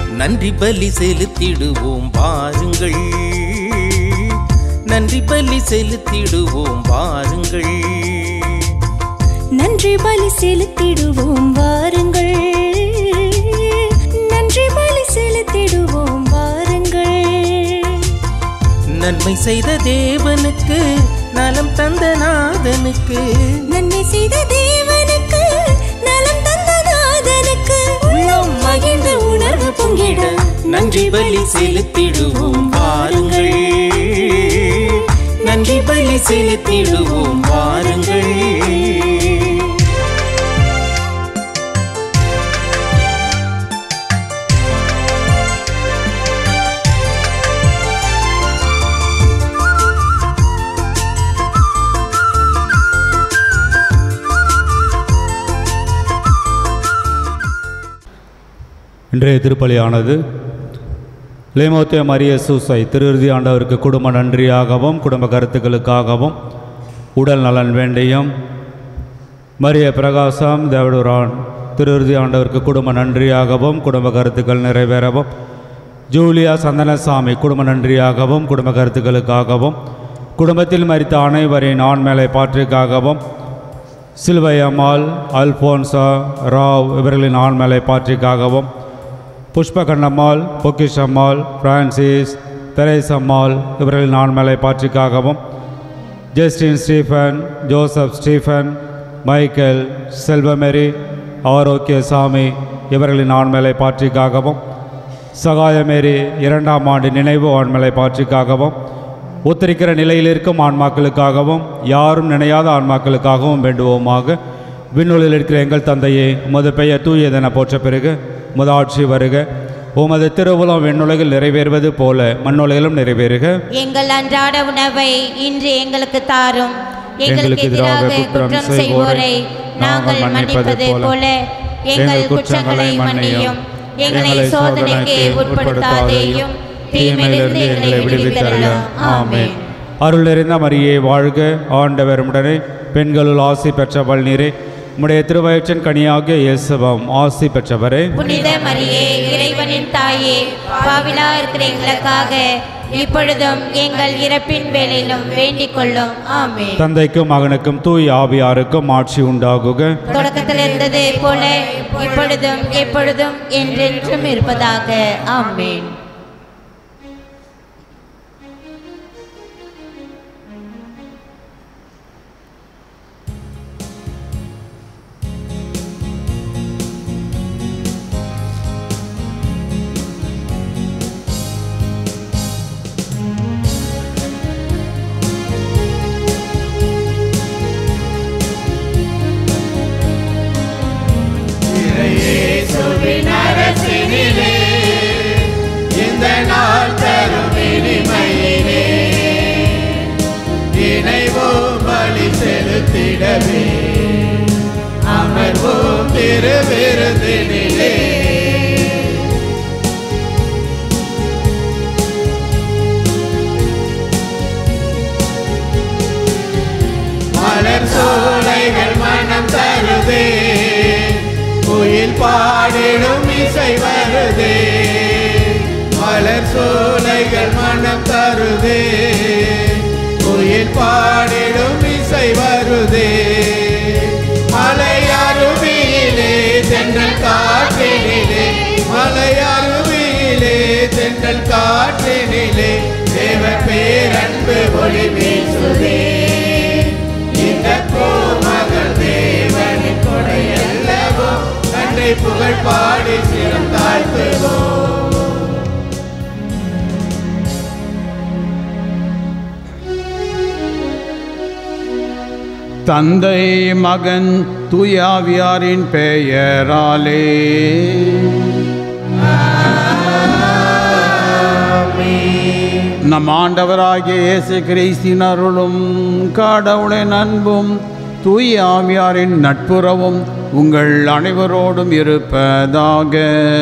நன்றி பலி செலுத்திடுவோம் வாருங்கள் நன்றி பலி செலுத்திடுவோம் வாருங்கள் நன்றி பலி செலுத்திடுவோம் வாருங்கள் நன்றி பலி செலுத்திடுவோம் வாருங்கள் நன்மை செய்த தேவனுக்கு நலம் தந்த நாதனுக்கு நன்மை செய்த தேவனுக்கு நலம் தந்த நாதனுக்கு உள்ளம் மகிழ்ந்த உணர்வு பொங்கிட நன்றி பலி செலுத்திடுவோம் வாருங்கள் நன்றி பலி செலுத்திடுவோம் வாருங்கள் இன்றைய திருப்பலியானது லேமோத்திய மரிய சூசை திருஇறுதி ஆண்டவருக்கு குடும்ப நன்றியாகவும் குடும்ப கருத்துக்களுக்காகவும் உடல் நலன் வேண்டியும் மரிய பிரகாசம் தேவடுரான் திருஇறுதி ஆண்டவருக்கு குடும்ப நன்றியாகவும் குடும்ப கருத்துக்கள் நிறைவேறவும் ஜூலியா சந்தனசாமி குடும்ப நன்றியாகவும் குடும்ப கருத்துக்களுக்காகவும் குடும்பத்தில் மரித்த அனைவரின் ஆண்மேலை பாற்றிற்காகவும் சிலுவை அம்மாள் அல்போன்சா ராவ் இவர்களின் ஆண்மேலை பாற்றிற்காகவும் புஷ்பகண்ணம்மாள் பொக்கிஷம்மாள் பிரான்சிஸ் தெரேசம்மாள் இவர்களின் ஆண்மலை பாற்றிக்காகவும் Justin Stephen Joseph Stephen Michael Selvamary Arokiasamy இவர்களின் ஆண்மலை பாற்றிக்காகவும் சகாயமேரி இரண்டாம் ஆண்டு நினைவு ஆண்மலை பாற்றிக்காகவும் ஒத்திருக்கிற நிலையில் இருக்கும் ஆன்மாக்களுக்காகவும் யாரும் நினையாத ஆன்மாக்களுக்காகவும் வேண்டுவோமாக விண்ணுலில் இருக்கிற எங்கள் தந்தையே உமது பெயர் தூயதென போற்ற பிறகு உமது ஆட்சி வருக உமது திருவுலம் விண்ணுலகில் நிறைவேறுவது போல மண்ணுலகிலும் நிறைவேறுக எங்கள் அன்றாட உணவை இன்று எங்களுக்கு தாரும் எங்களுக்கு எங்களுக்கு எதிராக குற்றம் செய்வோரை நாங்கள் மன்னிப்பது போல எங்கள் குற்றங்களை மன்னியும் எங்களை சோதனைக்கு உட்படுத்தாதேயும் தீமையிலிருந்து எங்களை விடுவித்தரலாம் ஆமென் அருள் நிறைந்த மரியே வாழ்க ஆண்டவர் உடனே பெண்களுள் ஆசி பெற்றவள் நீரே உம்முடைய திருவயிற்றின் கனியாகிய இயேசுவம் ஆசி பெற்றவரே புனித மரியே இறைவனின் தாயே பாவிலா இருக்கிற எங்களுக்காக இப்பொழுதும் எங்கள் இறப்பின் வேளையிலும் வேண்டிக் கொள்ளும் ஆமென் தந்தைக்கும் மகனுக்கும் தூய் ஆவியாருக்கும் ஆட்சி உண்டாகுக தொடக்கத்தில் இருந்தது போல இப்பொழுதும் எப்பொழுதும் என்றென்றும் இருப்பதாக ஆமென் இந்த நாள் தரும் இனிமையிலே இணைவோம் பலி செலுத்திடவே அமர்வோம் திருவிருந்தினிலே மலர் சோலைகள் மனம் தருதே குயில் பாடிடும் இசை வருதே மலர் சோலைகள் மனம் தருதே குயில் பாடிடும் இசை வருதே மலை அருவியிலே தென்றல் காற்றினிலே மலை அருவியிலே தென்றல் காற்றினிலே தேவ பேரன்பு ஒளி வீசுதே இந்த கோமகள் தேவனின் கொடையல்லவோ நன்றை புகழ் பாடி சிறம் தாழ்த்துவோம் தந்தை மகன் தூயாவியாரின் பெயராலே நம் ஆண்டவராகிய இயேசு கிறிஸ்தின் அருளும் கடவுளின் அன்பும் தூய ஆவியாரின் நட்புறவும் உங்கள் அனைவரோடும் இருப்பதாக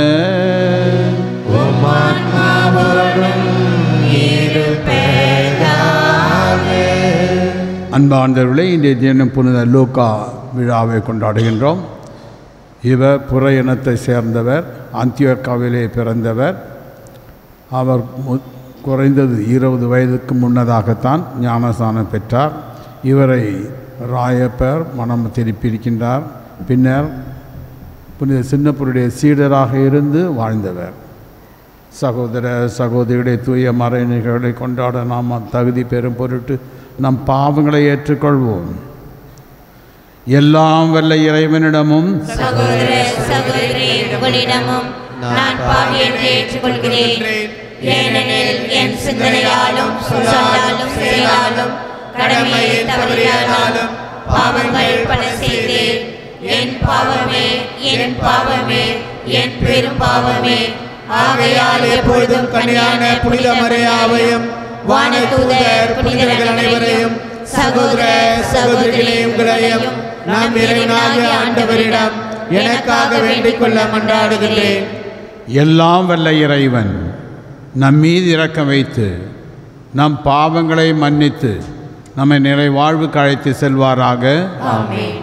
அன்பார்ந்தவர்களே இன்றைய தினம் புனித லூக்கா விழாவை கொண்டாடுகின்றோம் இவர் புற இனத்தை சேர்ந்தவர் அந்தியோக்காவிலே பிறந்தவர் அவர் மு- குறைந்தது இருபது வயதுக்கு முன்னதாகத்தான் ஞானஸ்தானம் பெற்றார் இவரை ராயப்பர் மனம் திருப்பியிருக்கின்றார் பின்னர் புனித சின்னப்பருடைய சீடராக இருந்து வாழ்ந்தவர் சகோதர சகோதரியுடைய தூய மறைநிகளை கொண்டாட நாம் தகுதி பெறும் பொருட்டு நம் பாவங்களை ஏற்றுக்கொள்வோம் எல்லாம் வல்ல இறைவனிடமும் சகோதர சகோதரி உங்களிடமும் நான் பாவி என்று ஏற்றுக்கொள்கிறேன் ஏனெனில் என் சிந்தனையாலும் சொல்லாலும் செயலாலும் கடமையை தவறியாலும் பாவங்கள் பல செய்தேன் என் பாவமே என் பாவமே என் பெரும் பாவமே ஆகையால் எப்பொழுதும் கன்னியான புனித மரியாவையும் வானதூதர் புனிதர்கள் அனைவரையும் சகோதர சகோதரிகளே உங்களையும் நம் இறைவனாகிய ஆண்டவரிடம் எனக்காக வேண்டிக் கொள்ள மன்றாடுகின்றேன் எல்லாம் வல்ல இறைவன் நம் மீது இரக்கம் வைத்து நம் பாவங்களை மன்னித்து நம்மை நிறை வாழ்வுக்கு அழைத்து செல்வாராக ஆமென்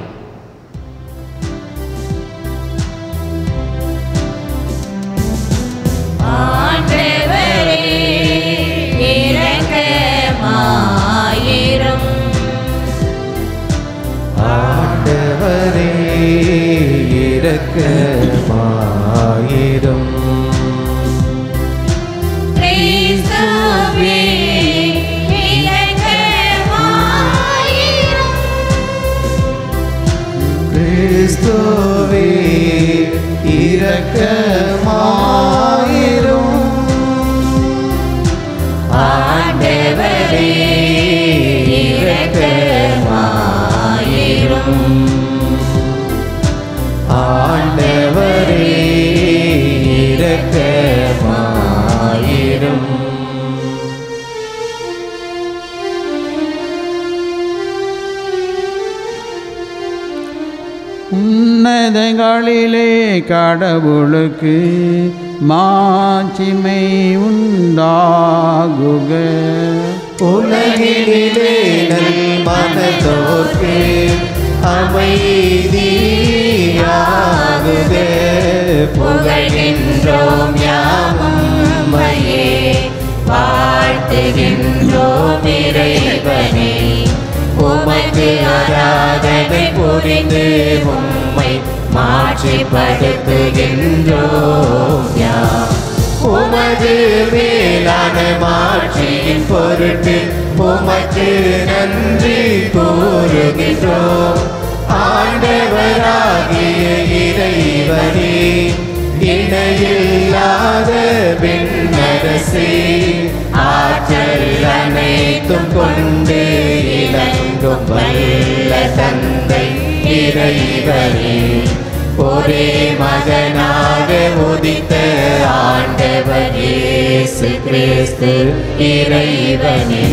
ஆண்டவரே இரக்கமாயிரும் ஆண்டவரே இரக்கமாயிரும் கிறிஸ்துவே இரக்கமாயிரும் கிறிஸ்துவே இரக்கமாயிரும் ஆண்டவரே இரக்கமாயிரும் ஆண்டவரே இரக்கமாயிரும் உன்னதங்களிலே கடவுளுக்கு மாட்சிமை உண்டாகுக உலகினிலே நல் மனதோர்க்கு அமைதியாகுக புகழ்கின்றோம் யாமும்மையே வாழ்த்துகின்றோம் இறைவனே உமக்கு ஆராதனை புரிந்து உம்மை மாற்றிப்படுத்துகின்றோம் யாம் உமது மேலான மாட்சியின் பொருட்டு உமக்கு நன்றி கூறுகின்றோம் ஆண்டவராகிய இறைவனே இணையில்லாத விண்ணரசே ஆற்றல் அனைத்தும் கொண்டு இலங்கும் வல்ல தந்தை இறைவனே ஒரே மகனாக உதித்த ஆண்டவர் இயேசு கிறிஸ்து இறைவனே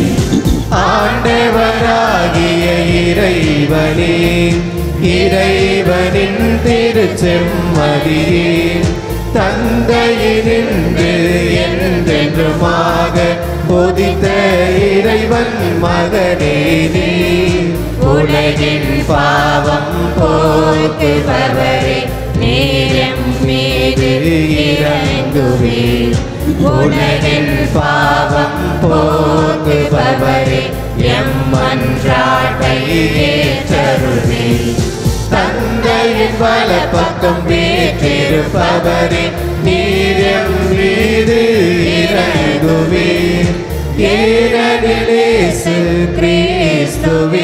ஆண்டவராகிய இறைவனே இறைவனின் திருச்செம்மதியே தந்தையினின்று என்றென்றுமாக உதித்த இறைவன் மகனே நீ உலகின் பாவம் போக்குபவரே நேரம் மீது இறங்குவீர் உலகின் பாவம் போக்குபவரே எம்மன்றாட்டை ஏற்றருளீர் தந்தையின் வலப்பக்கம் வீற்றிருப்பவரே நீரம் மீது இறங்குவீர் ஏனடிலேசு கிறிஸ்துவே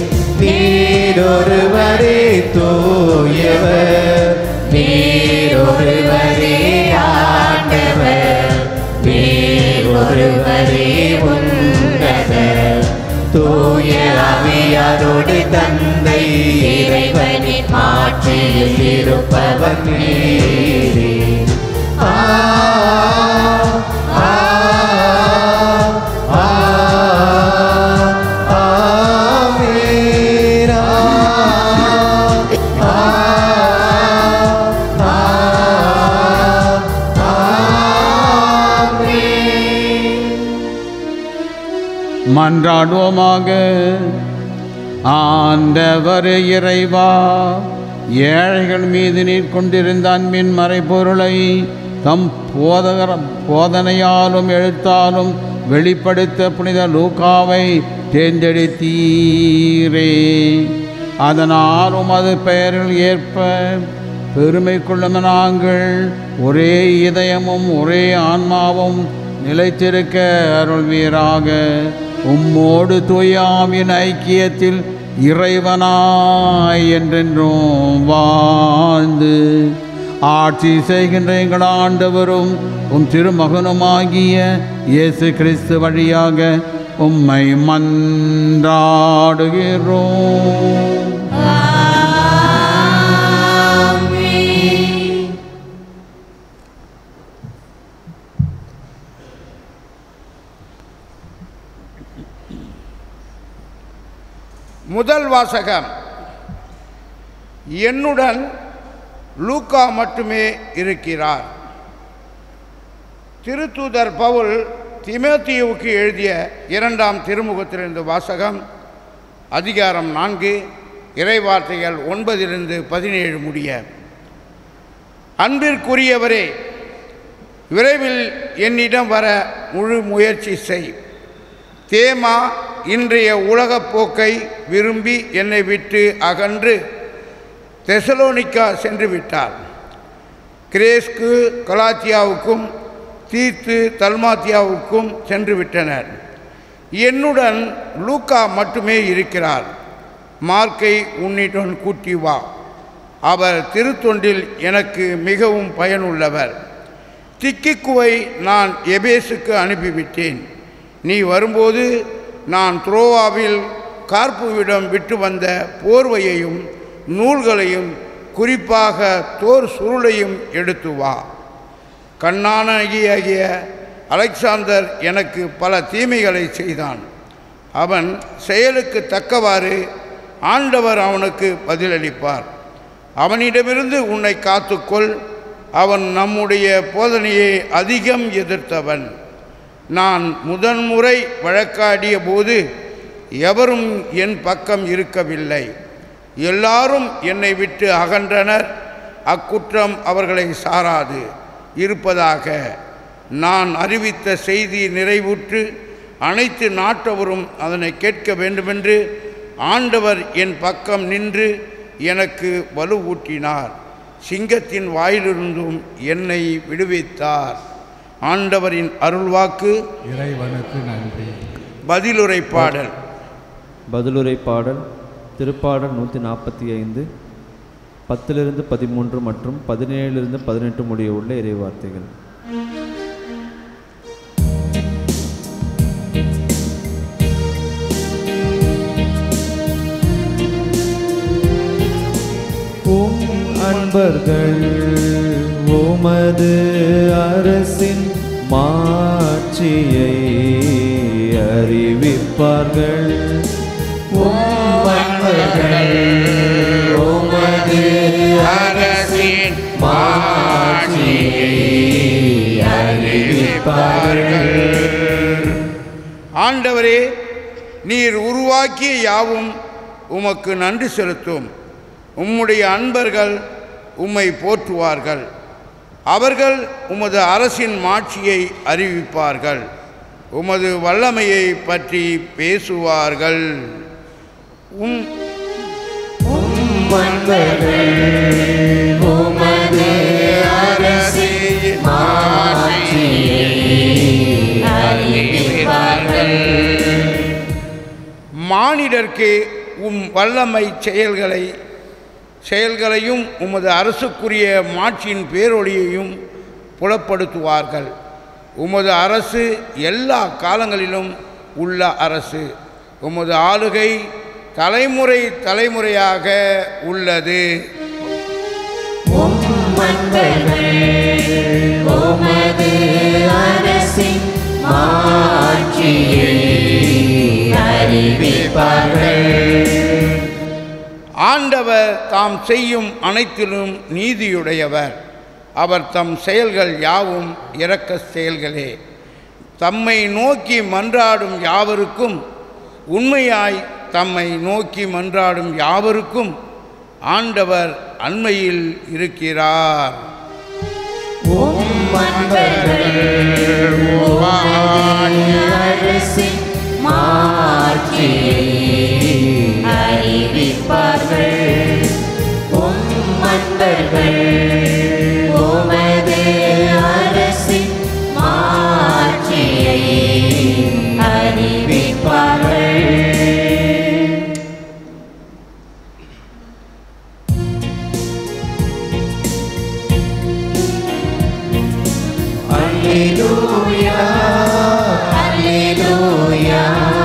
நீரொருவரே தூயவர் நீரொருவரே ஆண்டவர் நீரொருவரே உன்னதர் தூய அவியாரோடு தந்தை இறைவனின் மாற்றியில் இருப்பவர் நீரே ஆ ஆ ஆ ஆமென். ஆ, ஆ, ஆ, ஆமென். மன்றாடுவோமாக ஆண்டவர் இறைவா ஏழைகள் மீது நீர் கொண்டிருந்த அன்பின் மறைபொருளை தம் போதகர போதனையாலும் எழுத்தாலும் வெளிப்படுத்த புனித லூக்காவை தேர்ந்தெடுத்தீரே அதனால் உமது பெயரில் ஏற்ப பெருமை கொள்ளும் நாங்கள் ஒரே இதயமும் ஒரே ஆன்மாவும் நிலைத்திருக்க அருள்வீராக உம்மோடு தூயாமின் ஐக்கியத்தில் இறைவனாய் என்றென்றும் வாழ்ந்து ஆட்சி செய்கின்ற எங்கள் ஆண்டவரும் உம் திருமகனுமாகிய இயேசு கிறிஸ்து வழியாக உம்மை மன்றாடுகிறோம் முதல் வாசகம் என்னுடன் லூக்கா மட்டுமே இருக்கிறார் திருத்தூதர் பவுல் திமோத்தியுவுக்கு எழுதிய இரண்டாம் திருமுகத்திலிருந்து வாசகம் அதிகாரம் நான்கு இறைவார்த்தைகள் ஒன்பதிலிருந்து பதினேழு முடிய அன்பிற்குரியவரே விரைவில் என்னிடம் வர முழு முயற்சி செய் தேமா இன்றைய உலகப் போக்கை விரும்பி என்னை விட்டு அகன்று தெசலோனிக்கா சென்று விட்டார் கிரேஸ்கு கலாத்தியாவுக்கும் தீர்த்து தல்மாத்தியாவுக்கும் சென்று விட்டனர் என்னுடன் லூக்கா மட்டுமே இருக்கிறார் மார்க்கை உன்னிடம் கூட்டி வா அவர் திருத்தொண்டில் எனக்கு மிகவும் பயனுள்ளவர் திக்கிக்குவை நான் எபேசுக்கு அனுப்பிவிட்டேன் நீ வரும்போது நான் துரோவாவில் கார்ப்புவிடம் விட்டு வந்த போர்வையையும் நூல்களையும் குறிப்பாக தோர் சுருளையும் எடுத்து வா கண்ணானகியாகிய அலெக்சாந்தர் எனக்கு பல தீமைகளை செய்தான் அவன் செயலுக்கு தக்கவாறு ஆண்டவர் அவனுக்கு பதிலளிப்பார் அவனிடமிருந்து உன்னை காத்துக்கொள் அவன் நம்முடைய போதனையை அதிகம் எதிர்த்தவன் நான் முதன்முறை வழக்காடிய போது எவரும் என் பக்கம் இருக்கவில்லை எல்லாரும் என்னை விட்டு அகன்றனர் அக்குற்றம் அவர்களை சாராது இருப்பதாக நான் அறிவித்த செய்தி நிறைவுற்று அனைத்து நாட்டவரும் அதனை கேட்க வேண்டுமென்று ஆண்டவர் என் பக்கம் நின்று எனக்கு வலுவூட்டினார் சிங்கத்தின் வாயிலிருந்தும் என்னை விடுவித்தார் ஆண்டவரின் அருள்வாக்கு இறைவனுக்கு நன்றி பதிலுரை பாடல் பதிலுரை பாடல் திருப்பாடல் நூற்றி நாற்பத்தி ஐந்து பத்திலிருந்து பதிமூன்று மற்றும் பதினேழிலிருந்து பதினெட்டு முடிய உள்ள இறைவார்த்தைகள் உம் அன்பர்கள் உமது அரசின் மாட்சியை அறிவிப்பார்கள் உம் அன்பர்கள் உமது அரசின் மாட்சியை அறிவிப்பார்கள் ஆண்டவரே நீர் உருவாக்கிய யாவும் உமக்கு நன்றி செலுத்தும் உம்முடைய அன்பர்கள் உம்மை போற்றுவார்கள் அவர்கள் உமது அரசின் மாட்சியை அறிவிப்பார்கள் உமது வல்லமையை பற்றி பேசுவார்கள் உம் அன்பர்கள் உமது அரசின் மாட்சியை அறிவிப்பார்கள் மானிடர்க்கு உம் வல்லமை செயல்களை செயல்களையும் உமது அரசுக்குரிய மாட்சியின் பேரொளியையும் புலப்படுத்துவார்கள் உமது அரசு எல்லா காலங்களிலும் உள்ள அரசு உமது ஆளுகை தலைமுறை தலைமுறையாக உள்ளது உமது அரசின் மாட்சியை அறிவிப்பார்கள் ஆண்டவர் தாம் செய்யும் அனைத்திலும் நீதியுடையவர் அவர் தம் செயல்கள் யாவும் இரக்க செயல்களே தம்மை நோக்கி மன்றாடும் யாவருக்கும் உண்மையாய் தம்மை நோக்கி மன்றாடும் யாவருக்கும் ஆண்டவர் அண்மையில் இருக்கிறார் அரசின் மாட்சியை அறிவிப்பார்கள் உம் மன்பர்கள் உமது அரசின் மாட்சியை அறிவிப்பார்கள் Alleluia, Alleluia,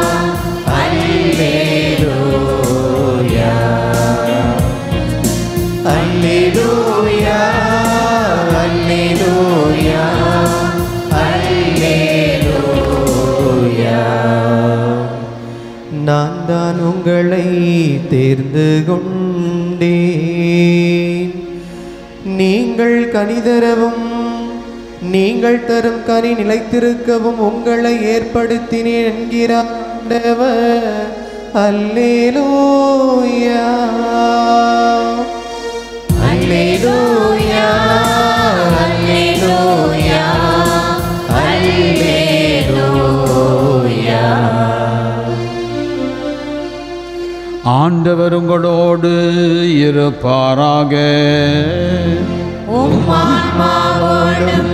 Alleluia. Alleluia, Alleluia, Alleluia. நான் தான் உங்களை தேர்ந்து கொண்டேன் நீங்கள் கனிதரவும் நீங்கள் தரும் கனி நிலைத்திருக்கவும் உங்களை ஏற்படுத்தினேன் என்கிறார் ஆண்டவர் அல்லேலூயா Alleluia, Alleluia, Alleluia. ஆண்டவர் உங்களோடு இருப்பாராக உம்மான்மாவோடும்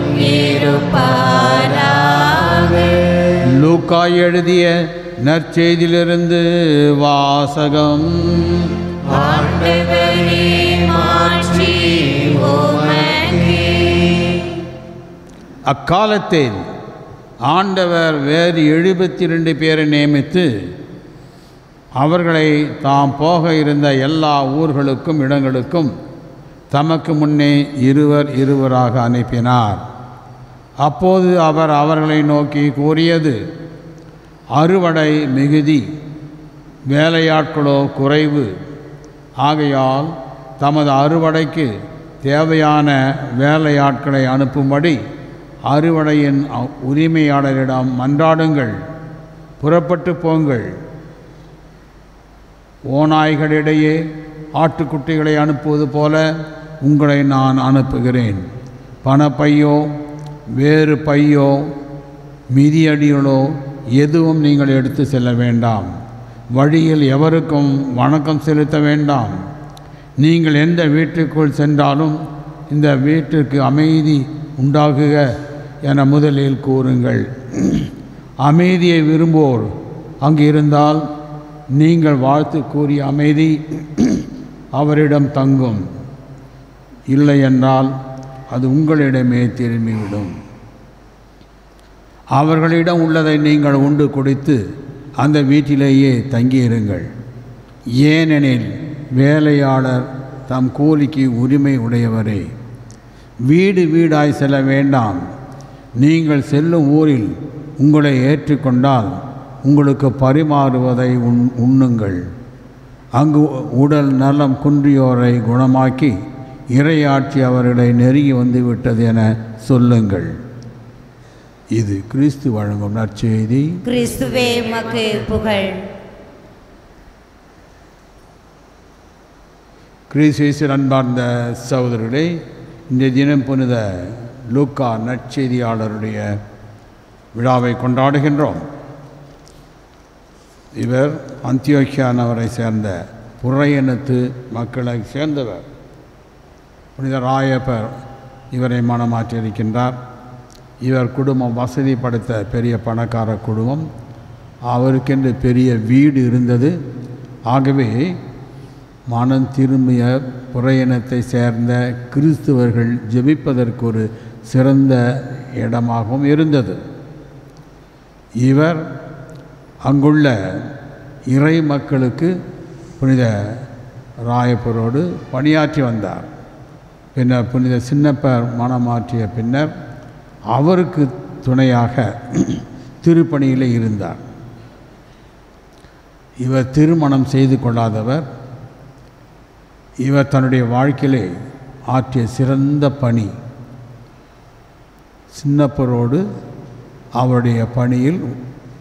இருப்பாராக லூக்கா எழுதிய நற்செய்தியிலிருந்து வாசகம் ஆண்டவரே மாற்றி உமக்கே அக்காலத்தில் ஆண்டவர் வேறு எழுபத்தி ரெண்டு பேரை நியமித்து அவர்களை தாம் போக இருந்த எல்லா ஊர்களுக்கும் இடங்களுக்கும் தமக்கு முன்னே இருவர் இருவராக அனுப்பினார் அப்போது அவர் அவர்களை நோக்கி கூறியது அறுவடை மிகுதி வேலையாட்களோ குறைவு ஆகையால் தமது அறுவடைக்கு தேவையான வேலையாட்களை அனுப்பும்படி அறுவடையின் அ- உரிமையாளரிடம் மன்றாடுங்கள் புறப்பட்டு போங்கள் ஓநாய்களிடையே ஆட்டுக்குட்டிகளை அனுப்புவது போல உங்களை நான் அனுப்புகிறேன் பணப்பையோ வேறு பையோ மிதியடிகளோ எதுவும் நீங்கள் எடுத்து செல்ல வேண்டாம் வழியில் எவருக்கும் வணக்கம் செலுத்த வேண்டாம் நீங்கள் எந்த வீட்டுக்குள் சென்றாலும் இந்த வீட்டிற்கு அமைதி உண்டாகுக என முதலில் கூறுங்கள் அமைதியை விரும்புவோர் அங்கு இருந்தால் நீங்கள் வாழ்த்து கூறிய அமைதி அவரிடம் தங்கும் இல்லை என்றால் அது உங்களிடமே திரும்பிவிடும் அவர்களிடம் உள்ளதை நீங்கள் உண்டு குடித்து அந்த வீட்டிலேயே தங்கியிருங்கள் ஏனெனில் வேலையாளர் தம் கூலிக்கு உரிமை உடையவரே வீடு வீடாய் செல்ல வேண்டாம் நீங்கள் செல்லும் ஊரில் உங்களை ஏற்றுக்கொண்டால் உங்களுக்கு பரிமாறுவதை உண் உண்ணுங்கள் அங்கு உடல் நலம் குன்றியோரை குணமாக்கி இறையாட்சி அவர்களை நெருங்கி வந்துவிட்டது என சொல்லுங்கள் இது கிறிஸ்து வழங்கும் நற்செய்தி கிறிஸ்துவே மக்கு புகழ் கிறிஸ்துவில் அன்பார்ந்த சகோதரர்களே இந்த தினம் புனித லூக்கா நற்செய்தியாளருடைய விழாவை கொண்டாடுகின்றோம் இவர் அந்தியோக்கியா நகரை சேர்ந்த புறையினத்து மக்களை சேர்ந்தவர் புனித ராயப்பர் இவரை மனமாற்றியிருக்கின்றார் இவர் குடும்பம் வசதி படைத்த பெரிய பணக்கார குடும்பம் அவருக்கென்று பெரிய வீடு இருந்தது ஆகவே மனம் திரும்பிய புறையினத்தை சேர்ந்த கிறிஸ்துவர்கள் ஜெபிப்பதற்கு ஒரு சிறந்த இடமாகவும் இருந்தது இவர் அங்குள்ள இறை மக்களுக்கு புனித ராயப்பரோடு பணியாற்றி வந்தார் பின்னர் புனித சின்னப்பர் மனமாற்றிய பின்னர் அவருக்கு துணையாக திருப்பணியில் இருந்தார் இவர் திருமணம் செய்து கொள்ளாதவர் இவர் தன்னுடைய வாழ்க்கையிலே ஆற்றிய சிறந்த பணி சின்னப்பரோடு அவருடைய பணியில்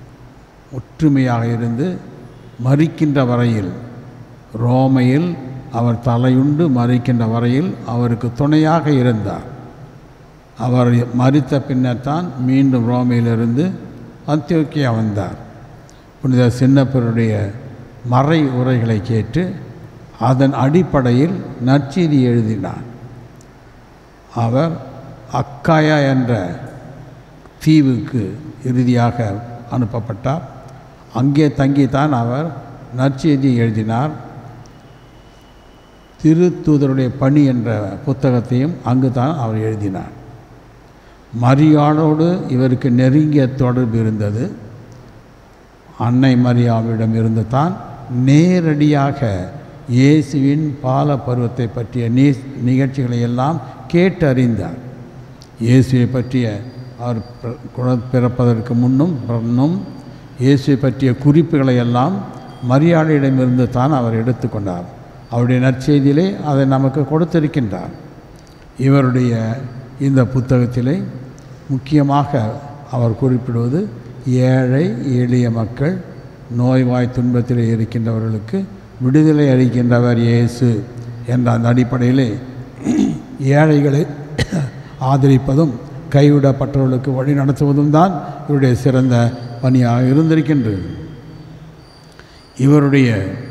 ஒற்றுமையாக இருந்து மறிக்கின்ற வரையில் ரோமையில் அவர் தலையுண்டு மறிக்கின்ற வரையில் அவருக்கு துணையாக இருந்தார் அவர் மறித்த பின்னர் தான் மீண்டும் ரோமையிலிருந்து அத்தியோக்கியா வந்தார் புனித சின்னப்பருடைய மறை உரைகளை கேட்டு அதன் அடிப்படையில் நற்செய்தி எழுதினார் அவர் அக்காயா என்ற தீவுக்கு இறுதியாக அனுப்பப்பட்டார் அங்கே தங்கித்தான் அவர் நற்செய்தியை எழுதினார் திருத்தூதருடைய பணி என்ற புத்தகத்தையும் அங்கு தான் அவர் எழுதினார் மரியாளோடு இவருக்கு நெருங்கிய தொடர்பு இருந்தது அன்னை மரியாவிடம் இருந்து தான் நேரடியாக இயேசுவின் பால பருவத்தை பற்றிய நீ நிகழ்ச்சிகளை எல்லாம் கேட்டறிந்தார் இயேசுவை பற்றிய அவர் பிற- குழ- பிறப்பதற்கு முன்னும் பின்னும் இயேசுவை பற்றிய குறிப்புகளை எல்லாம் மரியாதையிடமிருந்து தான் அவர் எடுத்துக்கொண்டார் அவருடைய நற்செய்தியிலே அதை நமக்கு கொடுத்திருக்கின்றார் இவருடைய இந்த புத்தகத்திலே முக்கியமாக அவர் குறிப்பிடுவது ஏழை எளிய மக்கள் நோய்வாய் துன்பத்தில் இருக்கின்றவர்களுக்கு விடுதலை அளிக்கின்றவர் இயேசு என்ற அந்த அடிப்படையிலே ஏழைகளை ஆதரிப்பதும் கைவிடப்பட்டவர்களுக்கு வழி நடத்துவதும் தான் இவருடைய சிறந்த பணியாக இருந்திருக்கின்றது இவருடைய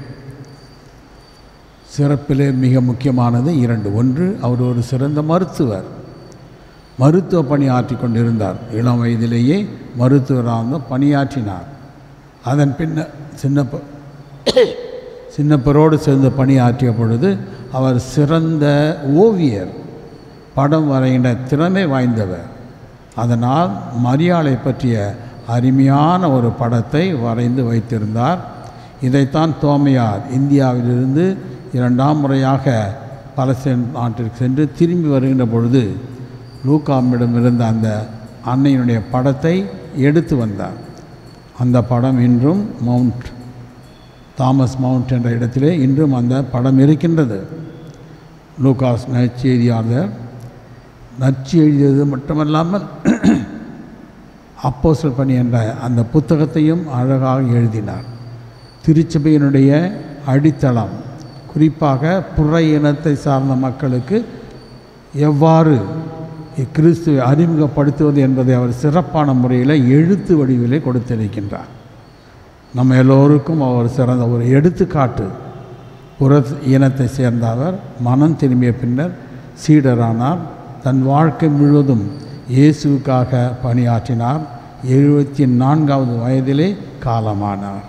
சிறப்பிலே மிக முக்கியமானது இரண்டு ஒன்று அவர் ஒரு சிறந்த மருத்துவர் மருத்துவ பணி ஆற்றி கொண்டிருந்தார் இளம் வயதிலேயே மருத்துவராக பணியாற்றினார் அதன் பின்ன சின்னப்ப சின்னப்பரோடு சேர்ந்து பணியாற்றிய பொழுது அவர் சிறந்த ஓவியர் படம் வரைகின்ற திறமை வாய்ந்தவர் அதனால் மரியாளை பற்றிய அருமையான ஒரு படத்தை வரைந்து வைத்திருந்தார் இதைத்தான் தோமையார் இந்தியாவிலிருந்து இரண்டாம் முறையாக பலஸ்தீன் நாட்டிற்கு சென்று திரும்பி வருகின்ற பொழுது லூகாமிடம் இருந்த அந்த அன்னையினுடைய படத்தை எடுத்து வந்தார் அந்த படம் இன்றும் மவுண்ட் தாமஸ் மவுண்ட் என்ற இடத்திலே இன்றும் அந்த படம் இருக்கின்றது லூகாஸ் நற்செய்தியாளர் நச்சு எழுதியது மட்டுமல்லாமல் அப்போஸ்தலர் பணி என்ற அந்த புத்தகத்தையும் அழகாக எழுதினார் திருச்சபையினுடைய அடித்தளம் குறிப்பாக புற இனத்தை சார்ந்த மக்களுக்கு எவ்வாறு கிறிஸ்துவை அறிமுகப்படுத்துவது என்பதை அவர் சிறப்பான முறையில் எழுத்து வடிவிலே கொடுத்திருக்கின்றார் நம்ம எல்லோருக்கும் அவர் சிறந்த ஒரு எடுத்துக்காட்டு புற இனத்தை சேர்ந்த அவர் மனம் திரும்பிய பின்னர் சீடரானார் தன் வாழ்க்கை முழுவதும் இயேசுவுக்காக பணியாற்றினார் எழுபத்தி நான்காவது வயதிலே காலமானார்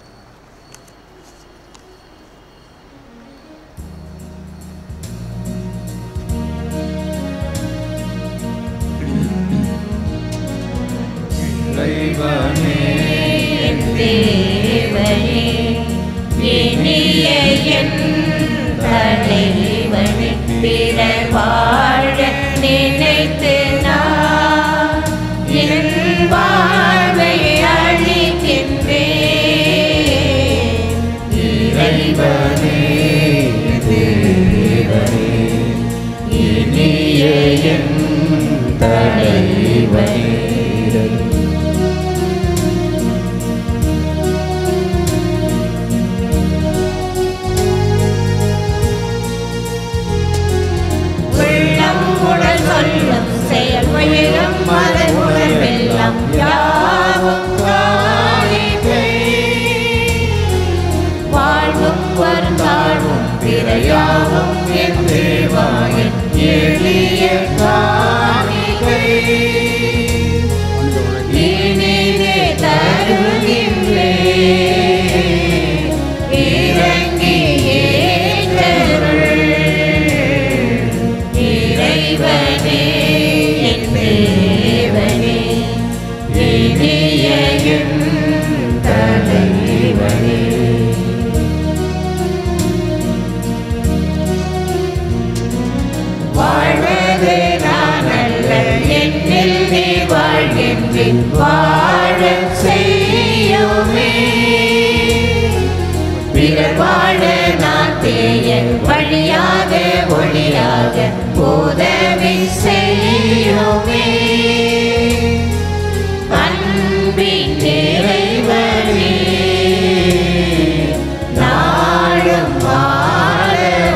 தேவனே இனிய என் தலைவனே பிற வாழ நினைத்து நான் என் வாழ்வை அழிக்கின்றேன் இறைவனே தேவனே இனிய என் தலைவனே உள்ளம் உடல் சொல்லும் செயல் உயிரும் மதன் உணர்வெல்லாம் யாவும் காணிக்கை வாழ்வும் வருந்தாழ்வும் பிறையாவும் என் தேவாயின் எளிய காணிக்கை இனிதே தருகின்றேன் இறங்கி ஏற்றருள் இறைவனே என் தேவனே இனிய என் தலைவனே வாழ்வது நான் அல்ல என்னில் நீ வாழ்கின்றேன் வாழ செய்யுமே பிறர் வாழ நான் தேய வழியாக ஒளியாக உதவி செய்யுமே அன்பின் நிறைவனே நாளும் வாழ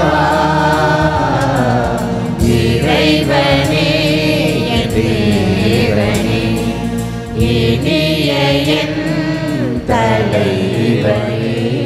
இனிய என் தலைவனே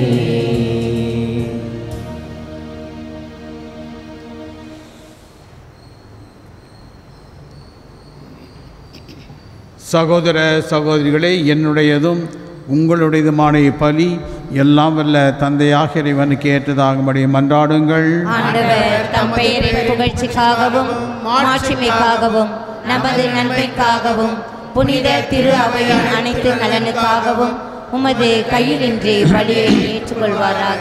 சகோதர சகோதரிகளே என்னுடையதும் உங்களுடையதுமான இப்பலி எல்லாம் வல்ல தந்தையாக இறைவனுக்கு ஏற்றதாகும்படி மன்றாடுங்கள் ஆண்டவர் தம் பெயரின் புகழ்ச்சிக்காகவும் மாட்சிமைக்காகவும் நமது நன்மைக்காகவும் புனித திரு அவையின் அனைத்து நலனுக்காகவும் உமது கையிலின்றி பலியை ஏற்றுக்கொள்வாராக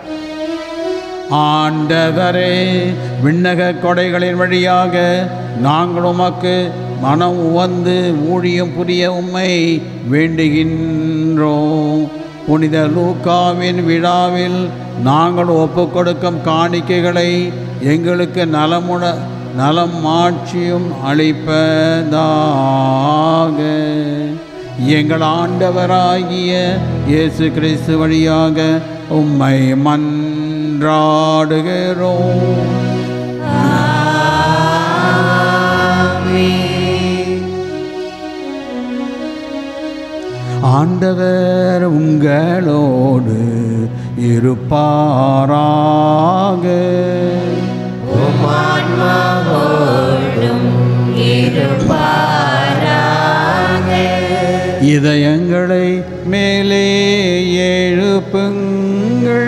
ஆண்டவரே விண்ணக கொடைகளின் வழியாக நாங்கள் உமக்கு மனம் உவந்து ஊழியம் புரிய உம்மை வேண்டுகின்றோம் புனித லூக்காவின் விழாவில் நாங்கள் ஒப்புக் கொடுக்கும் காணிக்கைகளை எங்களுக்கு நலமுட நலம் மாட்சியும் அளிப்பதாக எங்கள் ஆண்டவராகிய இயேசு கிறிஸ்து வழியாக உம்மை மன்றாடுகிறோம் ஆண்டவர் உங்களோடு இருப்பாராக உமான்மாவோடும் இருப்பாராக இதயங்களை மேலே எழுப்புங்கள்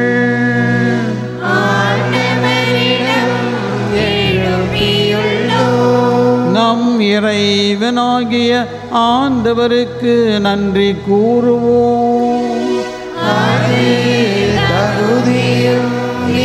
ஆண்டவரிடம் எழுப்பியுள்ளோம் நம் இறைவனாகிய ஆண்டவருக்கு நன்றி கூறுவோம் அது தகுதியும்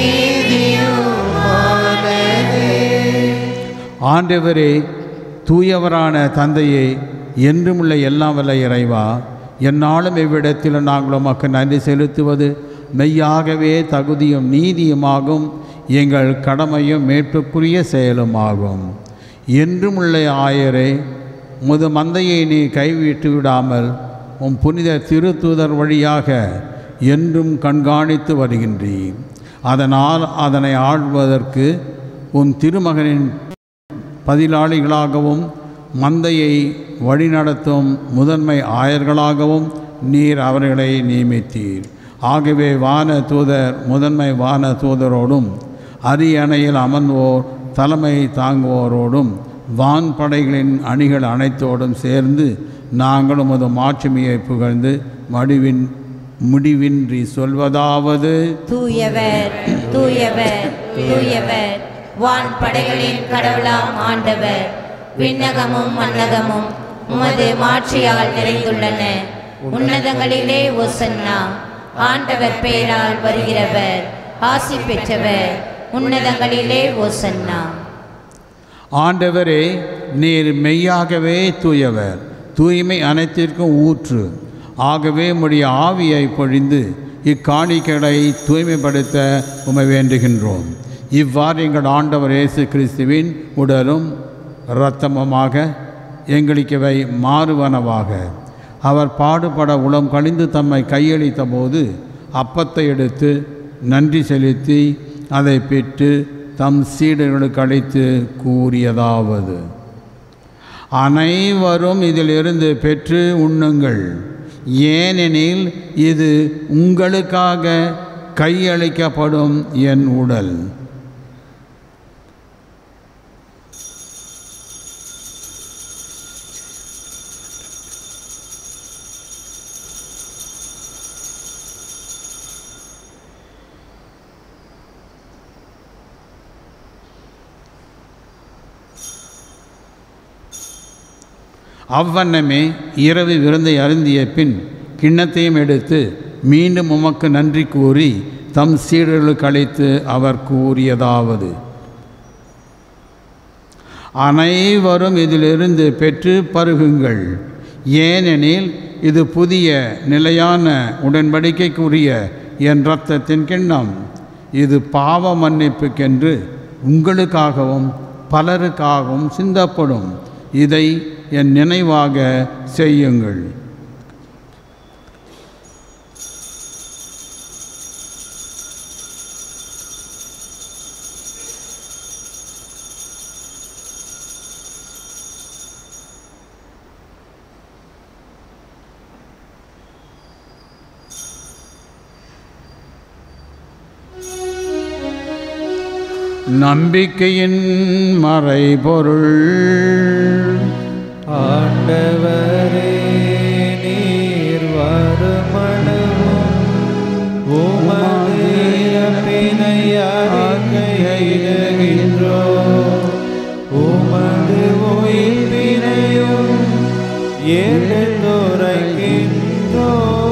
நீதியுமானதே ஆண்டவரே தூயவரான தந்தையே என்றுமுள்ள எல்லாம் வல்ல இறைவா என்னாலும் இவ்விடத்தில் நாங்கள் உமக்கு நன்றி செலுத்துவது மெய்யாகவே தகுதியும் நீதியுமாகும் எங்கள் கடமையும் மேற்புக்குரிய செயலுமாகும் என்றுமுள்ள ஆயரே முது மந்தையை நீ கைவிட்டு விடாமல் உம் புனித திருத்தூதர் வழியாக என்றும் கண்காணித்து வருகின்றீர் அதனால் அதனை ஆள்வதற்கு உம் திருமகனின் பதிலாளிகளாகவும் மந்தையை வழிநடத்தும் முதன்மை ஆயர்களாகவும் நீர் அவர்களை நியமித்தீர் ஆகவே வான தூதர் முதன்மை வான தூதரோடும் அரியணையில் அமர்ந்தோர் தலைமை தாங்குவோரோடும் வான் படைகளின் அணிகள் அனைத்தோடும் சேர்ந்து நாங்கள் உமது மாட்சிமையை புகழ்ந்து மடிவின் முடிவின்றி சொல்வதாவது தூயவர் தூயவர் தூயவர் வான் படைகளின் கடவுளாம் ஆண்டவர் விண்ணகமும் மன்னகமும் உமது மாட்சியால் நிறைந்துள்ளன உன்னதங்களிலே ஒசன்னா ஆண்டவர் பெயரால் வருகிறவர் ஆசி பெற்றவர் உன்னதங்களிலே ஒசன்னா ஆண்டவரே நீர் மெய்யாகவே தூயவர் தூய்மை அனைத்திற்கும் ஊற்று ஆகவே உம்முடைய ஆவியை பொழிந்து இக்காணிக்கைகளை தூய்மைப்படுத்த உமை வேண்டுகின்றோம் இவ்வாறு எங்கள் ஆண்டவர் இயேசு கிறிஸ்துவின் உடலும் இரத்தமுமாக எங்களுக்கவை மாறுவனவாக அவர் பாடுபட உளம் கழிந்து தம்மை கையளித்த போது அப்பத்தை எடுத்து நன்றி செலுத்தி அதை பெற்று தம் சீடர்களுக்கு அழைத்து கூறியதாவது அனைவரும் இதிலிருந்து பெற்று உண்ணுங்கள் ஏனெனில் இது உங்களுக்காக கையளிக்கப்படும் என் உடல் அவ்வண்ணமே இரவு விருந்தை அருந்திய பின் கிண்ணத்தையும் எடுத்து மீண்டும் உமக்கு நன்றி கூறி தம் சீடர்களுக்கு அழைத்து அவர் கூறியதாவது அனைவரும் இதிலிருந்து பெற்று பருகுங்கள் ஏனெனில் இது புதிய நிலையான உடன்படிக்கைக்குரிய என் இரத்தத்தின் கிண்ணம் இது பாவ மன்னிப்புக்கென்று உங்களுக்காகவும் பலருக்காகவும் சிந்தப்படும் இதை என் நினைவாக செய்யுங்கள் நம்பிக்கையின் மறைபொருள் ஆண்டவரே நீர் வருமளவும் உமது இறப்பினை அறிக்கையிடுகின்றோ உமது உயிர்ப்பினையும் எடுத்துரைக்கின்றோ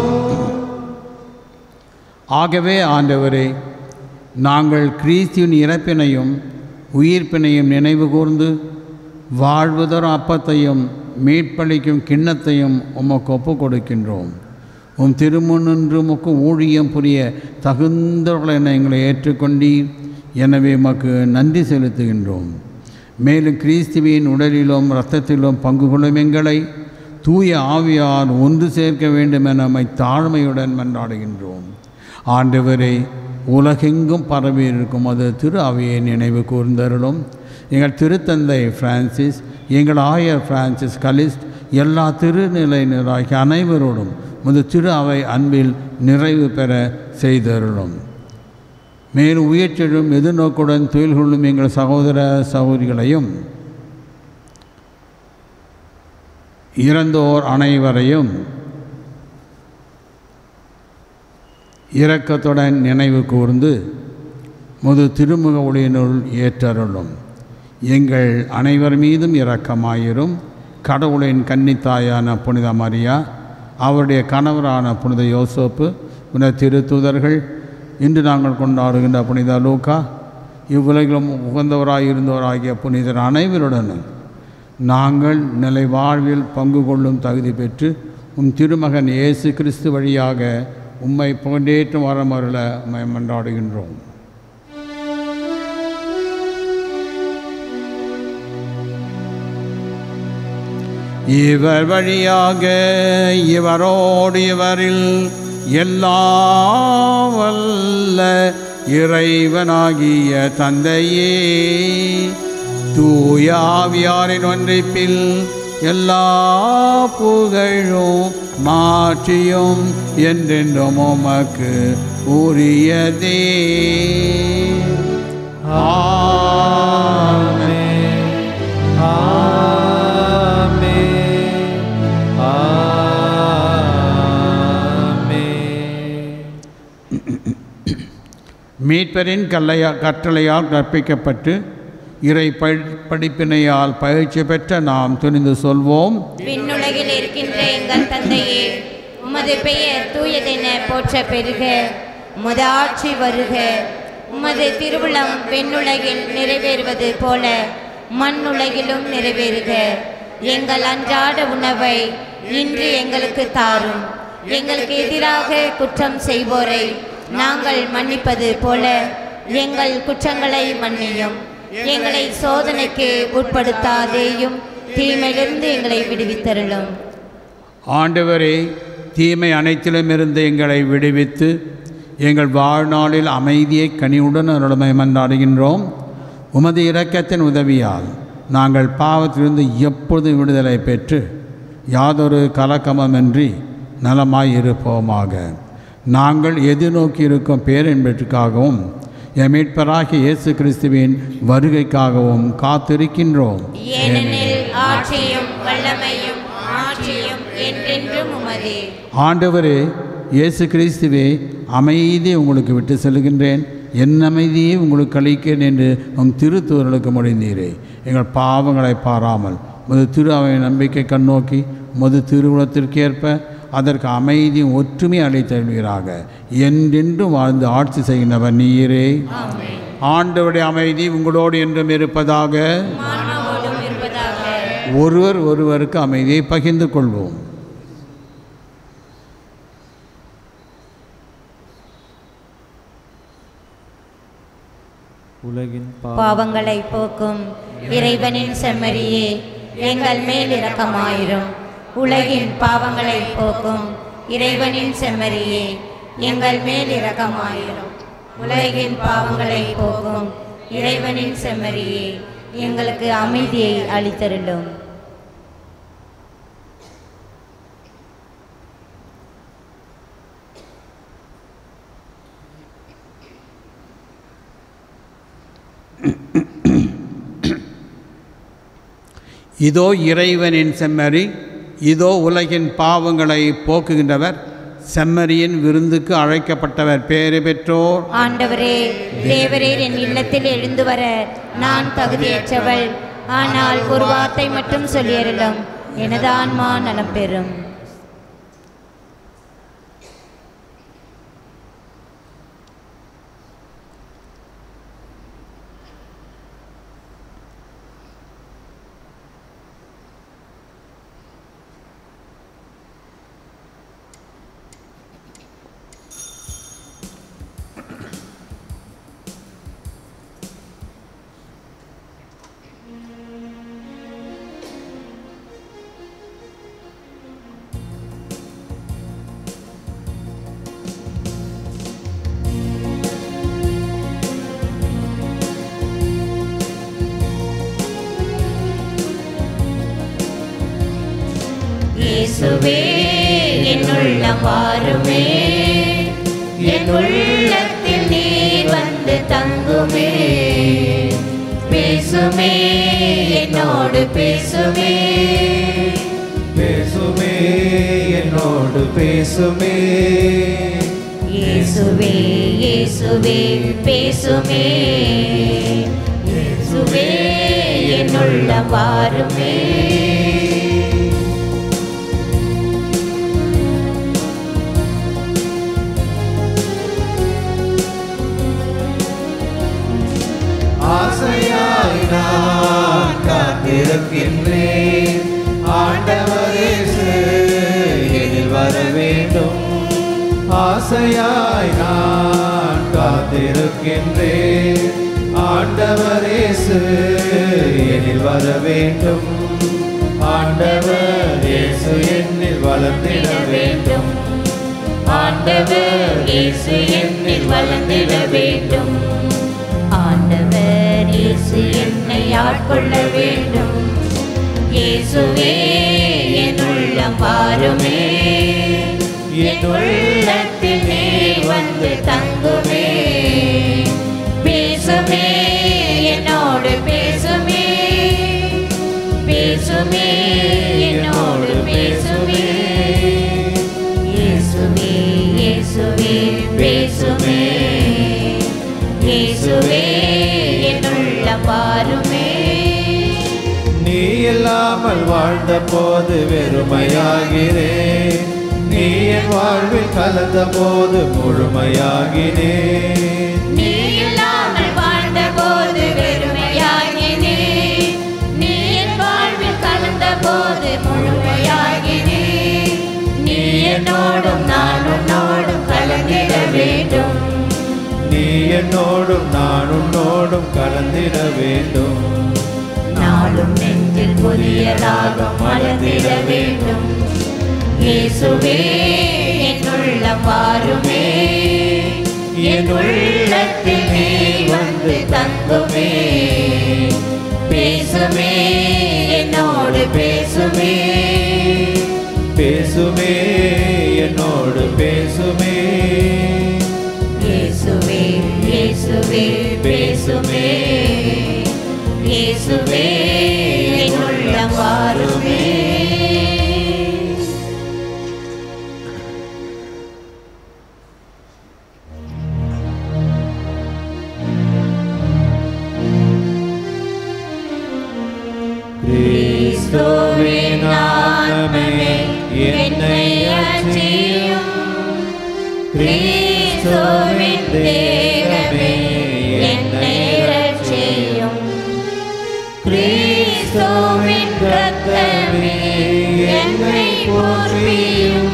ஆகவே ஆண்டவரே நாங்கள் கிறிஸ்துவின் இறப்பினையும் உயிர்ப்பினையும் நினைவு கூர்ந்து வாழ்வுதரும் அப்பத்தையும் மீட்பளிக்கும் கிண்ணத்தையும் உமக்கு ஒப்புக் கொடுக்கின்றோம் உம் திருமுன்னின்று உமக்கு ஊழியம் புரிய தகுந்தவர்கள் என எங்களை ஏற்றுக்கொண்டீர் எனவே உமக்கு நன்றி செலுத்துகின்றோம் மேலும் கிறிஸ்துவின் உடலிலும் இரத்தத்திலும் பங்கு கொள்ளும் எங்களை தூய ஆவியார் ஒன்று சேர்க்க வேண்டும் என நம்மை தாழ்மையுடன் மன்றாடுகின்றோம் ஆண்டவரை உலகெங்கும் பரவி இருக்கும் அது திரு அவையை நினைவு கூர்ந்தருளும் எங்கள் திருத்தந்தை பிரான்சிஸ் எங்கள் ஆயர் பிரான்சிஸ் கலிஸ்ட் எல்லா திருநிலையினராகிய அனைவரோடும் முது திரு அவை அன்பில் நிறைவு பெற செய்தருளும் மேலும் உயிர்ச்செழும் எதிர்நோக்குடன் தொழில் கொள்ளும் எங்கள் சகோதர சகோதரிகளையும் இறந்தோர் அனைவரையும் இரக்கத்துடன் நினைவு கூர்ந்து முது திருமுக ஒளியினுள் ஏற்றருளும் எங்கள் அனைவர் மீதும் இரக்கமாயிரும் கடவுளின் கன்னித்தாயான புனித மரியா அவருடைய கணவரான புனித யோசோப்பு புனித திருத்தூதர்கள் இன்று நாங்கள் கொண்டாடுகின்ற புனித லூக்கா இவ்வுலகிலும் உகந்தவராய் இருந்தவராகிய புனிதர் அனைவருடனும் நாங்கள் நிலை வாழ்வில் பங்கு கொள்ளும் தகுதி பெற்று உம் திருமகன் இயேசு கிறிஸ்து வழியாக உம்மை புகழேற்றும் வரமருள உம்மை மன்றாடுகின்றோம் இவர் வழியாக இவரோடு இவரில் எல்லா வல்ல இறைவனாகிய தந்தையே தூயாவியாரின் ஒன்றிப்பில் எல்லா புகழும் மாற்றியும் என்றென்றும் உமக்கு உரியதே ஆமென். மீட்பரின் கல்லையா கட்டளையால் கற்பிக்கப்பட்டு இறை படி- படிப்பினையால் பயிற்சி பெற்ற நாம் துணிந்து சொல்வோம் விண்ணுலகில் இருக்கின்ற எங்கள் தந்தையே உமது பெயர் தூயதென போற்ற பெருக உமது ஆட்சி வருக உமது திருவுளம் விண்ணுலகில் நிறைவேறுவது போல மண்ணுலகிலும் நிறைவேறுக எங்கள் அன்றாட உணவை இன்று எங்களுக்கு தாரும் எங்களுக்கு எதிராக குற்றம் செய்வோரை நாங்கள் மன்னிப்பது போல எங்கள் குற்றங்களை மன்னியும் எங்களை சோதனைக்கு உட்படுத்தாதேயும் தீமையிலிருந்து எங்களை விடுவித்தருளும் ஆண்டவரே தீமை அனைத்திலும் இருந்து எங்களை விடுவித்து எங்கள் வாழ்நாளில் அமைதியை கனிவுடன் அருளமை மன்றாடுகின்றோம் உமது இரக்கத்தின் உதவியால் நாங்கள் பாவத்திலிருந்து எப்பொழுதும் விடுதலை பெற்று யாதொரு கலக்கமமின்றி நலமாய் இருப்போமாக நாங்கள் எதிர்நோக்கி இருக்கும் பேரின்பற்றுக்காகவும் என் மீட்பராகிய இயேசு கிறிஸ்துவின் வருகைக்காகவும் காத்திருக்கின்றோம் ஏனெனில் ஆட்சியும் வல்லமையும் ஆட்சியும் என்றென்றும் உமதே ஆண்டவரே இயேசு கிறிஸ்துவே அமைதியை உங்களுக்கு விட்டு செல்கின்றேன் என் அமைதியை உங்களுக்கு அளிக்கிறேன் என்று உம் திருத்தூர்களுக்கு முடிந்தீரே எங்கள் பாவங்களை பாராமல் முது திரு அவை நம்பிக்கை கண்ணோக்கி முது திருவுளத்திற்கேற்ப அதற்கு அமைதியும் ஒற்றுமை அளித்தருவீராக என்றென்றும் வாழ்ந்து ஆட்சி செய்கின்றவர் நீரே ஆண்டவருடைய அமைதி உங்களோடு என்றும் இருப்பதாக மானவோடும் இருப்பதாக ஒருவர் ஒருவருக்கு அமைதியை பகிர்ந்து கொள்வோம் உலகின் பாவங்களை போக்கும் இறைவனின் செம்மறியே எங்கள் மேல் இரக்கமாயிரும் உலகின் பாவங்களை போக்கும் இறைவனின் செம்மறியே எங்கள் மேல் இரக்கமாயிரும் உலகின் பாவங்களை போக்கும் இறைவனின் செம்மறியே எங்களுக்கு அமைதியை அளித்தருளும் இதோ இறைவனின் செம்மறி இதோ உலகின் பாவங்களை போக்குகின்றவர் செம்மறியின் விருந்துக்கு அழைக்கப்பட்டவர் பேறு பெற்றோர் ஆண்டவரே தேவரீர் என் இல்லத்தில் எழுந்து வர நான் தகுதியற்றவள் ஆனால் ஒரு வார்த்தை மட்டும் சொல்லியருளும் எனது ஆன்மா நலம் பெறும் இயேசுவே என் உள்ளம் வாருமே என் உள்ளத்தில் நீர் வந்து தங்குமே பேசுமே என்னோடு பேசுமே பேசுமே என்னோடு பேசுமே இயேசுவே இயேசுவே பேசுமே இயேசுவே என் உள்ளம் வாருமே ஆசையாய் நான் காத்திருக்கின்றேன் ஆண்டவரே எதில் வர வேண்டும் ஆசையாய் நான் காத்திருக்கின்றேன் ஆண்டவரே எதில் வர வேண்டும் ஆண்டவர் இயேசு என்னில் வளர்ந்திட வேண்டும் ஆண்டவர் இயேசு என்னில் வளர்ந்திட வேண்டும் ஆண்டவர் இயேசு என்னை ஆட்கொள்ள வேண்டும் இயேசுவே என் உள்ளம் வாருமே என் உள்ளத்தில் நீர் வந்து தங்குமே பேசுமே என்னோடு பேசுமே பேசுமே என்னோடு பேசுமே இயேசுவே இயேசுவே பேசுமே இயேசுவே என் உள்ளம் வாருமே நீ இல்லாமல் வாழ்ந்த போது வெறுமையாகிறேன் நீ என் வாழ்வில் கலந்த போது முழுமையாகினேன் நீ இல்லாமல் வாழ்ந்த போது வெறுமையாகினே நீ என் வாழ்வில் கலந்த போது முழுமையாகினே நீ என்னோடும் நான் உன்னோடும் கலந்திட வேண்டும் நீ என்னோடும் நான் உன்னோடும் கலந்திட வேண்டும் நாளும் நெஞ்சில் புதிய ராகம் மலர்ந்திட வேண்டும் இயேசுவே என் உள்ளம் வாருமே என் உள்ளத்தில் நீ வந்து தங்குமே பேசுமே என்னோடு பேசுமே பேசுமே என்னோடு பேசுமே இயேசுவே இயேசுவே பேசுமே இயேசுவே என் உள்ளம் வாருமே கிறிஸ்துவின் நாமமே என்னை அச்சியும் கிறிஸ்துவின் தேகமே என்னை ரட்சியும் கிறிஸ்துவின் ரத்தமே என்னை போற்றியும்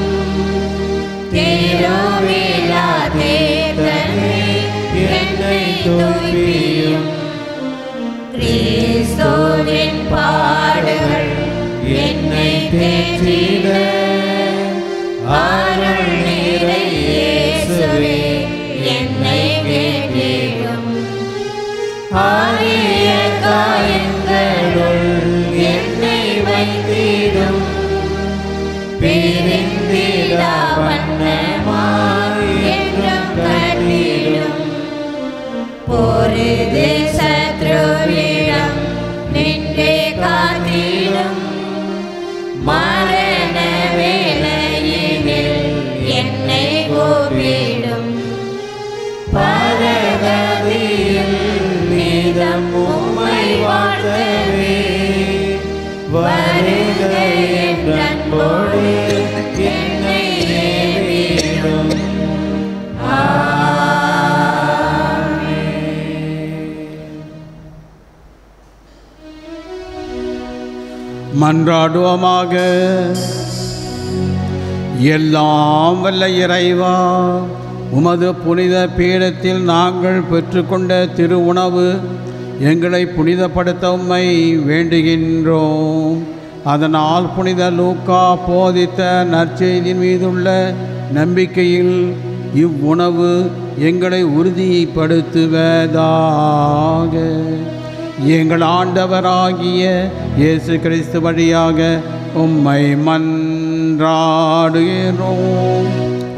திருவிழா தேர்தலே என்னை தூய்பியும் கிறிஸ்துவின் பாடுகள் என்னை தேற்றிட அருள் நிறை இயேசுவே என்னை கேட்டிடும் ஆரிய காயங்களுள் என்னை வைத்திடும் பிரிந்திடா வண்ணமாய் என்றும் கட்டிடும் பொருது சத்ருவிடம் நின்றே காத்திடும் வருக என்ற அன்போடு என்னை ஏவிடும் மன்றாடுவோமாக எல்லாம் வல்ல இறைவா உமது புனித பீடத்தில் நாங்கள் பெற்றுக்கொண்ட திரு உணவு எங்களை புனிதப்படுத்த உம்மை வேண்டுகின்றோம் அதனால் புனித லூக்கா போதித்த நற்செய்தியின் மீதுள்ள நம்பிக்கையில் இவ்வுணவு எங்களை உறுதிப்படுத்துவதாக எங்கள் ஆண்டவராகிய இயேசு கிறிஸ்து வழியாக உம்மை மன்றாடுகிறோம்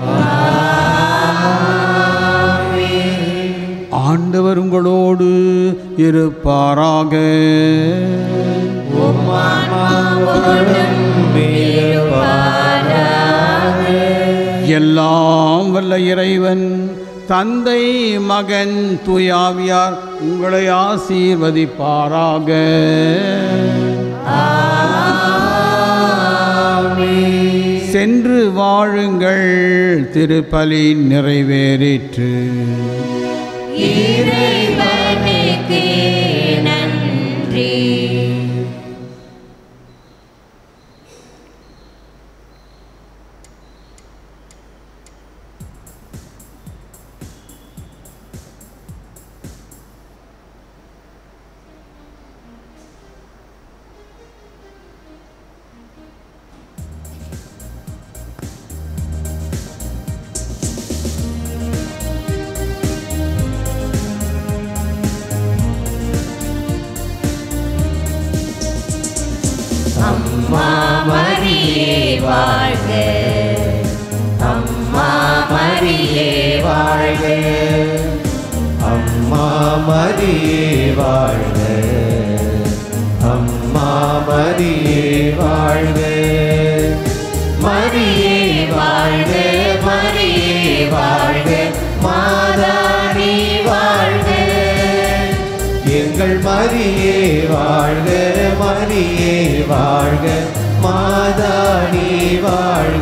ஆண்டவர் உங்களோடு இருப்பாராக எல்லாம் வல்ல இறைவன் தந்தை மகன் தூயாவியார் உங்களை ஆசீர்வதிப்பாராக சென்று வாழுங்கள் திருப்பலி நிறைவேறிற்று இறைவனுக்கு நன்றி அம்மா மரியே வாழ்க அம்மா மரியே வாழ்க அம்மா மரியே வாழ்க அம்மா மரியே வாழ்க மரியே வாழ்க மரியே வாழ்க மாதாணி வாழ்க எங்கள் மரியே வாழ்க மரியே வாழ்க மாதாணி வாழ்க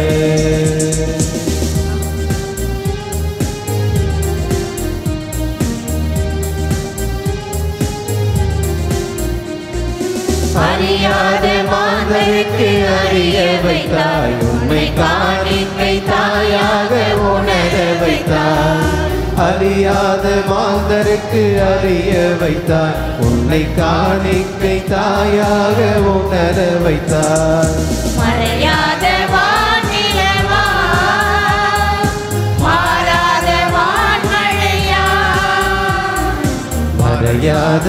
அறியாத மாந்தருக்கு அறிய வைத்தாய் உண்மை காணிக்கை தாயாக உணர வைத்தாய் அறியாத மாந்தருக்கு அறிய வைத்தார் உன்னை காணிக்கை தாயாக உணர வைத்தார் மறையாத வானிலவா மாறாத வான்மழையா மறையாத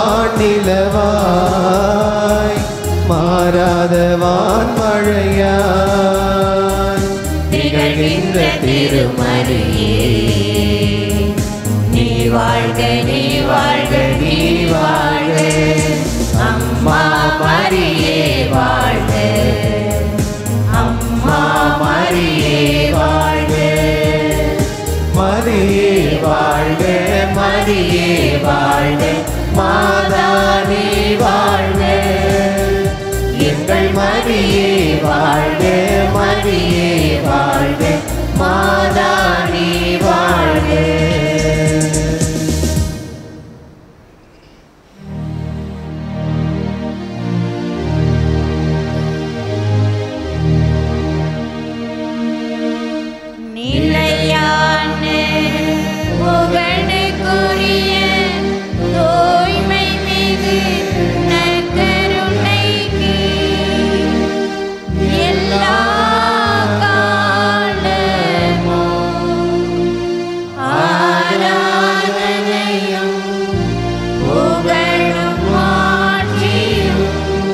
வானிலவாய் மாறாத வான்மழையாய் திகழ்கின்ற திருமறியே நீ வாழ்க நீ வாழ்க நீ வாழ்க அம்மா மரியே வாழ்க அம்மா மரியே வாழ்க மரியே வாழ்க மரியே வாழ்க மாதா நீ வாழ்க எங்கள் மரியே வாழ்க மரியே வாழ்க மாதா நீ வாழ்க நிலையான புகழுக்குரிய தூய்மை மிகு நற்கருணைக்கு எல்லா காலமும் ஆராதனையும் புகழும் மாற்றியும்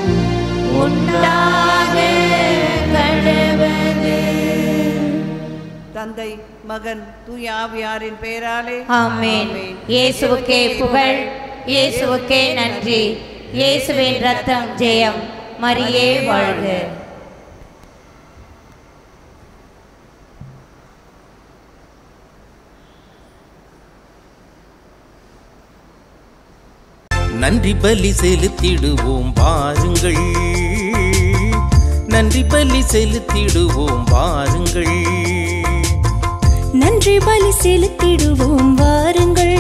உண்டாக கடவது தந்தை மகன் தூய ஆவியாரின் பெயராலே ஆமென் இயேசுவுக்கே புகழ் இயேசுவுக்கே நன்றி இயேசுவின் ரத்தம் ஜெயம் மரியே வாழ்க நன்றி பலி செலுத்திடுவோம் வாருங்கள் நன்றி பலி செலுத்திடுவோம் வாருங்கள் நன்றி பலி செலுத்திடுவோம் வாருங்கள்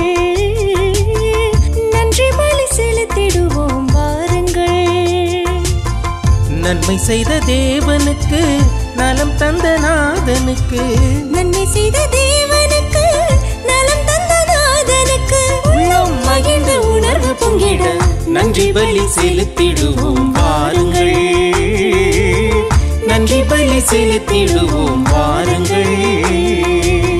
நன்றி பலி செலுத்திடுவோம் வாருங்கள் நன்மை செய்த தேவனுக்கு நலம் தந்த நாதனுக்கு நன்மை செய்த தேவனுக்கு நலம் தந்த நாதனுக்கு உள்ளம் மகிழ்ந்த உணர்வு பொங்கிட நன்றி பலி செலுத்திடுவோம் வாருங்கள் நன்றி பலி செலுத்திடுவோம் வாருங்கள்